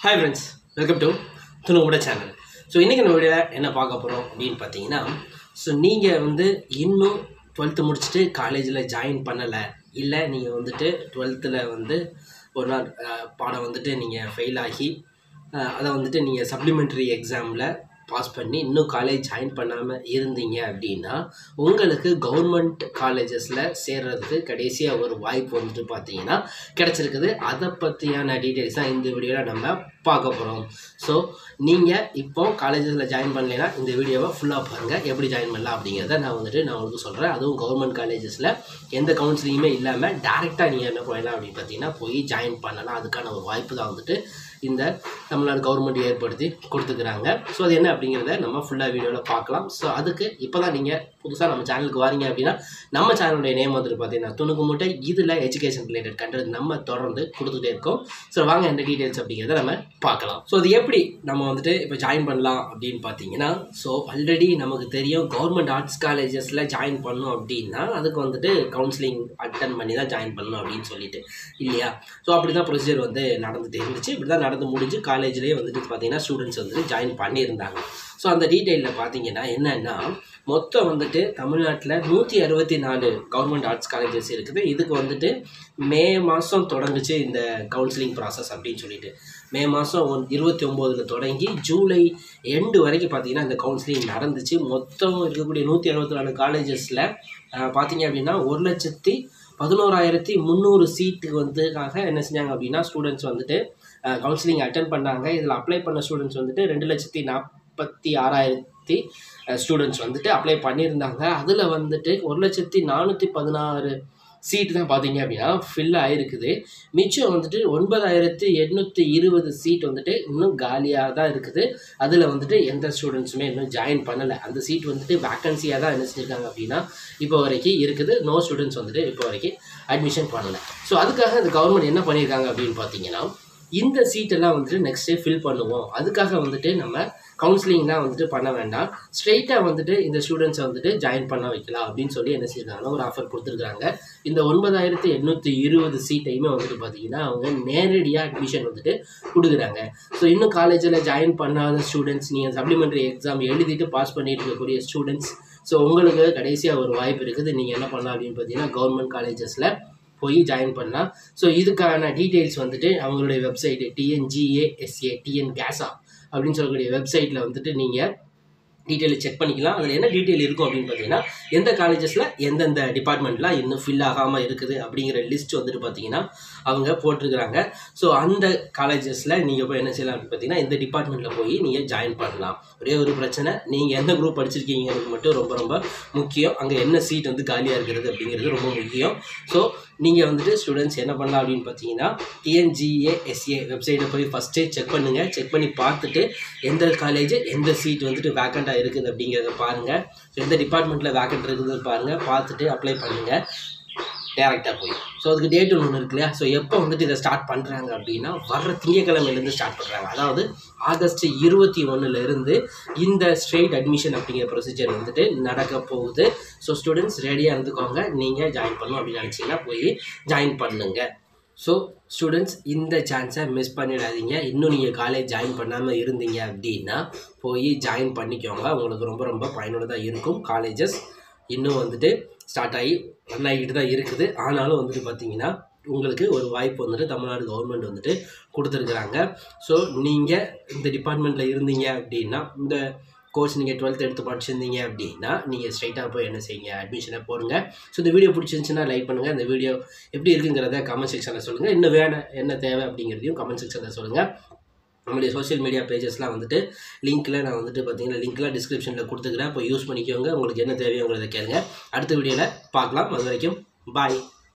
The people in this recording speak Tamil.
ஹாய் ஃப்ரெண்ட்ஸ் வெல்கம் டு துணுவோட சேனல் ஸோ இன்றைக்கி நம்ம வீடியோவில் என்ன பார்க்க போகிறோம் அப்படின்னு பார்த்தீங்கன்னா ஸோ நீங்கள் வந்து இன்னும் டுவெல்த்து முடிச்சுட்டு காலேஜில் ஜாயின் பண்ணலை இல்லை நீங்கள் வந்துட்டு டுவெல்த்தில் வந்து ஒரு நாள் அஹ், பாடம் வந்துட்டு நீங்கள் ஃபெயில் ஆகி அஹ், அதை வந்துட்டு நீங்கள் சப்ளிமெண்ட்ரி எக்ஸாமில் பாஸ் பண்ணி இன்னும் காலேஜ் ஜாயின் பண்ணாமல் இருந்தீங்க அப்படின்னா உங்களுக்கு கவர்மெண்ட் காலேஜஸில் சேர்றதுக்கு கடைசியாக ஒரு வாய்ப்பு வந்துட்டு பார்த்தீங்கன்னா கிடச்சிருக்குது அதை பற்றியான டீட்டெயில்ஸ் தான் இந்த வீடியோவில் நம்ம பார்க்க போகிறோம் ஸோ நீங்கள் இப்போ காலேஜஸில் ஜாயின் பண்ணலைன்னா இந்த வீடியோவை ஃபுல்லாக பாருங்கள் எப்படி ஜாயின் பண்ணலாம் அப்படிங்கிறத நான் வந்துட்டு நான் உங்களுக்கு சொல்கிறேன் அதுவும் கவர்மெண்ட் காலேஜஸில் எந்த கவுன்சிலிங்குமே இல்லாமல் டேரெக்டாக நீங்கள் என்ன பண்ணலாம் அப்படின்னு பார்த்தீங்கன்னா போய் ஜாயின் பண்ணலாம் அதுக்கான ஒரு வாய்ப்பு தான் வந்துட்டு இந்த தமிழ்நாடு கவர்மெண்ட் ஏற்படுத்தி கொடுத்துக்கிறாங்க ஸோ அது என்ன அப்படிங்கிறத நம்ம ஃபுல்லாக வீடியோவில் பார்க்கலாம் ஸோ அதுக்கு இப்போ தான் நீங்கள் புதுசாக நம்ம சேனலுக்கு வாரீங்க அப்படின்னா நம்ம சேனலுடைய நேம் வந்துட்டு பார்த்தீங்கன்னா துணுக்கு மூட்டை இதில் எஜுகேஷன் ரிலேட்டட் கண்டென்ட் நம்ம தொடர்ந்து கொடுத்துட்டே இருக்கோம் ஸோ வாங்க என்ன டீட்டெயில்ஸ் அப்படிங்கிறத நம்ம பார்க்கலாம் ஸோ அது எப்படி நம்ம வந்துட்டு இப்போ ஜாயின் பண்ணலாம் அப்படின்னு பார்த்தீங்கன்னா ஸோ ஆல்ரெடி நமக்கு தெரியும் கவர்மெண்ட் ஆர்ட்ஸ் காலேஜஸில் ஜாயின் பண்ணோம் அப்படின்னா அதுக்கு வந்துட்டு கவுன்சிலிங் அட்டன் பண்ணி தான் ஜாயின் பண்ணணும் அப்படின்னு சொல்லிட்டு இல்லையா ஸோ அப்படி தான் ப்ரொசீஜர் வந்து நடந்துட்டு இருந்துச்சு இப்படி தான் நடந்து முடிஞ்சு காலேஜ்லேயே வந்துட்டு பார்த்தீங்கன்னா ஸ்டூடெண்ட்ஸ் வந்துட்டு ஜாயின் பண்ணியிருந்தாங்க ஸோ அந்த டீட்டெயிலில் பார்த்தீங்கன்னா என்னென்னா மொத்தம் வந்துட்டு தமிழ்நாட்டில் நூற்றி அறுபத்தி நாலு கவர்மெண்ட் ஆர்ட்ஸ் காலேஜஸ் இருக்குது இதுக்கு வந்துட்டு மே மாதம் தொடங்குச்சு இந்த கவுன்சிலிங் ப்ராசஸ் அப்படின்னு சொல்லிட்டு மே மாதம் ஒன் இருபத்தி ஒம்போதில் தொடங்கி ஜூலை எண்டு வரைக்கும் பார்த்தீங்கன்னா இந்த கவுன்சிலிங் நடந்துச்சு மொத்தம் இருக்கக்கூடிய நூற்றி அறுபத்தி நாலு காலேஜஸில் பார்த்தீங்க அப்படின்னா ஒரு லட்சத்தி பதினோராயிரத்தி முந்நூறு சீட்டுக்கு வந்துக்காக என்ன செஞ்சாங்க அப்படின்னா ஸ்டூடெண்ட்ஸ் வந்துட்டு கவுன்சிலிங் அட்டன் பண்ணாங்க இதில் அப்ளை பண்ண ஸ்டூடெண்ட்ஸ் வந்துட்டு ரெண்டு லட்சத்தி நாற்பத்தி ஆறாயிரத்தி ஸ்டூடெண்ட்ஸ் வந்துட்டு அப்ளை பண்ணியிருந்தாங்க அதில் வந்துட்டு ஒரு லட்சத்தி நானூற்றி பதினாறு சீட்டு தான் பார்த்தீங்க அப்படின்னா ஃபில் ஆகிருக்குது மிச்சம் வந்துட்டு ஒன்பதாயிரத்தி எட்நூற்றி இருபது சீட் வந்துட்டு இன்னும் காலியாக தான் இருக்குது அதில் வந்துட்டு எந்த ஸ்டூடெண்ட்ஸுமே இன்னும் ஜாயின் பண்ணலை அந்த சீட் வந்துட்டு வேக்கன்சியாக தான் என்ன செஞ்சுருக்காங்க அப்படின்னா இப்போ வரைக்கும் இருக்குது நோ ஸ்டூடெண்ட்ஸ் வந்துட்டு இப்போ வரைக்கும் அட்மிஷன் பண்ணலை ஸோ அதுக்காக இந்த கவர்மெண்ட் என்ன பண்ணியிருக்காங்க அப்படின்னு பார்த்தீங்கன்னா இந்த சீட்டெல்லாம் வந்துட்டு நெக்ஸ்ட்டு ஃபில் பண்ணுவோம் அதுக்காக வந்துட்டு நம்ம கவுன்சிலிங்லாம் வந்துட்டு பண்ண வேண்டாம் ஸ்ட்ரெயிட்டாக வந்துட்டு இந்த ஸ்டூடெண்ட்ஸை வந்துட்டு ஜாயின் பண்ண வைக்கலாம் அப்படின்னு சொல்லி என்ன செய்யறாங்க ஒரு ஆஃபர் கொடுத்துருக்காங்க இந்த ஒன்பதாயிரத்தி எண்ணூற்றி இருபது சீட்டையுமே வந்துட்டு பார்த்தீங்கன்னா அவங்க நேரடியாக அட்மிஷன் வந்துட்டு கொடுக்குறாங்க ஸோ இன்னும் காலேஜில் ஜாயின் பண்ணாத ஸ்டூடெண்ட்ஸ் நீங்கள் சப்ளிமெண்ட்ரி எக்ஸாம் எழுதிட்டு பாஸ் பண்ணிட்டு இருக்கக்கூடிய ஸ்டூடெண்ட்ஸ் ஸோ உங்களுக்கு கடைசியாக ஒரு வாய்ப்பு இருக்குது நீங்கள் என்ன பண்ணலாம் அப்படின்னு பார்த்தீங்கன்னா கவர்மெண்ட் காலேஜஸில் போய் ஜாயின் பண்ணலாம் ஸோ இதுக்கான டீட்டெயில்ஸ் வந்துட்டு அவங்களுடைய வெப்சைட்டு டிஎன்ஜிஏஎஸ்ஏ டிஎன் கேஸா அப்படின்னு சொல்லக்கூடிய வெப்சைட்டில் வந்துட்டு நீங்கள் டீட்டெயில் செக் பண்ணிக்கலாம் அதில் என்ன டீட்டெயில் இருக்கும் அப்படின்னு பார்த்தீங்கன்னா எந்த காலேஜஸில் எந்தெந்த டிபார்ட்மெண்ட்லாம் இன்னும் ஃபில் ஆகாமல் இருக்குது அப்படிங்கிற லிஸ்ட் வந்துட்டு பார்த்தீங்கன்னா அவங்க போட்டிருக்கிறாங்க ஸோ அந்த காலேஜஸில் நீங்கள் போய் என்ன செய்யலாம் அப்படின்னு பார்த்தீங்கன்னா இந்த டிபார்ட்மெண்ட்டில் போய் நீங்கள் ஜாயின் பண்ணலாம் ஒரே ஒரு பிரச்சனை நீங்கள் எந்த குரூப் படிச்சிருக்கீங்கிறது மட்டும் ரொம்ப ரொம்ப முக்கியம் அங்கே என்ன சீட் வந்து காலியாக இருக்கிறது அப்படிங்கிறது ரொம்ப முக்கியம் ஸோ நீங்கள் வந்துட்டு ஸ்டூடெண்ட்ஸ் என்ன பண்ணலாம் அப்படின்னு பார்த்தீங்கன்னா டிஎன்ஜிஏஎஸ்ஏ வெப்சைட்டை போய் ஃபஸ்ட்டே செக் பண்ணுங்கள் செக் பண்ணி பார்த்துட்டு எந்த காலேஜ் எந்த சீட் வந்துட்டு வேக்கண்ட்டாக இருக்குது அப்படிங்கிறத பாருங்கள் ஸோ எந்த டிபார்ட்மெண்ட்டில் வேக்கண்ட் இருக்குது பாருங்கள் பார்த்துட்டு அப்ளை பண்ணுங்கள் டேரெக்டாக போய் ஸோ அதுக்கு டேட் ஒன்று இருக்கு இல்லையா ஸோ எப்போ வந்துட்டு இதை ஸ்டார்ட் பண்ணுறாங்க அப்படின்னா வர்ற திங்கக்கிழமையிலேருந்து ஸ்டார்ட் பண்ணுறாங்க அதாவது ஆகஸ்ட் இருபத்தி ஒன்றுலேருந்து இந்த ஸ்ட்ரெயிட் அட்மிஷன் அப்படிங்கிற ப்ரொசீஜர் வந்துட்டு நடக்க போகுது ஸோ ஸ்டூடெண்ட்ஸ் ரெடியாக இருந்துக்கோங்க நீங்கள் ஜாயின் பண்ணணும் அப்படின்னு நினச்சிங்கன்னா போய் ஜாயின் பண்ணுங்க ஸோ ஸ்டூடெண்ட்ஸ் இந்த சான்ஸை மிஸ் பண்ணிடாதீங்க இன்னும் நீங்கள் காலேஜ் ஜாயின் பண்ணாமல் இருந்தீங்க அப்படின்னா போய் ஜாயின் பண்ணிக்கோங்க உங்களுக்கு ரொம்ப ரொம்ப பயனுள்ளதாக இருக்கும் காலேஜஸ் இன்னும் வந்துட்டு ஸ்டார்ட் ஆகி ரன் ஆகிட்டு தான் இருக்குது ஆனாலும் வந்துட்டு பார்த்தீங்கன்னா உங்களுக்கு ஒரு வாய்ப்பு வந்துட்டு தமிழ்நாடு கவர்மெண்ட் வந்துட்டு கொடுத்துருக்குறாங்க ஸோ நீங்கள் இந்த டிபார்ட்மெண்ட்டில் இருந்தீங்க அப்படின்னா இந்த கோர்ஸ் நீங்கள் டுவெல்த் எடுத்து படிச்சிருந்தீங்க அப்படின்னா நீங்கள் ஸ்ட்ரைட்டாக போய் என்ன செய்யுங்க அட்மிஷனை போடுங்க ஸோ இந்த வீடியோ பிடிச்சிருந்துச்சுன்னா லைக் பண்ணுங்கள் இந்த வீடியோ எப்படி இருக்குங்கிறத கமெண்ட் செக்ஷனில் சொல்லுங்கள் இன்னும் வேணும் என்ன தேவை அப்படிங்கிறதையும் கமெண்ட் செக்ஷனில் சொல்லுங்கள் நம்மளுடைய சோஷியல் மீடியா பேஜஸ்லாம் வந்துட்டு லிங்க்கில் நான் வந்துட்டு பார்த்தீங்கன்னா லிங்க்லாம் டிஸ்கிரிப்ஷனில் கொடுத்துக்கிறேன் இப்போ யூஸ் பண்ணிக்கோங்க உங்களுக்கு என்ன தேவையோங்கிறத கேளுங்க அடுத்த வீடியோவில் பார்க்கலாம் அது வரைக்கும் பாய்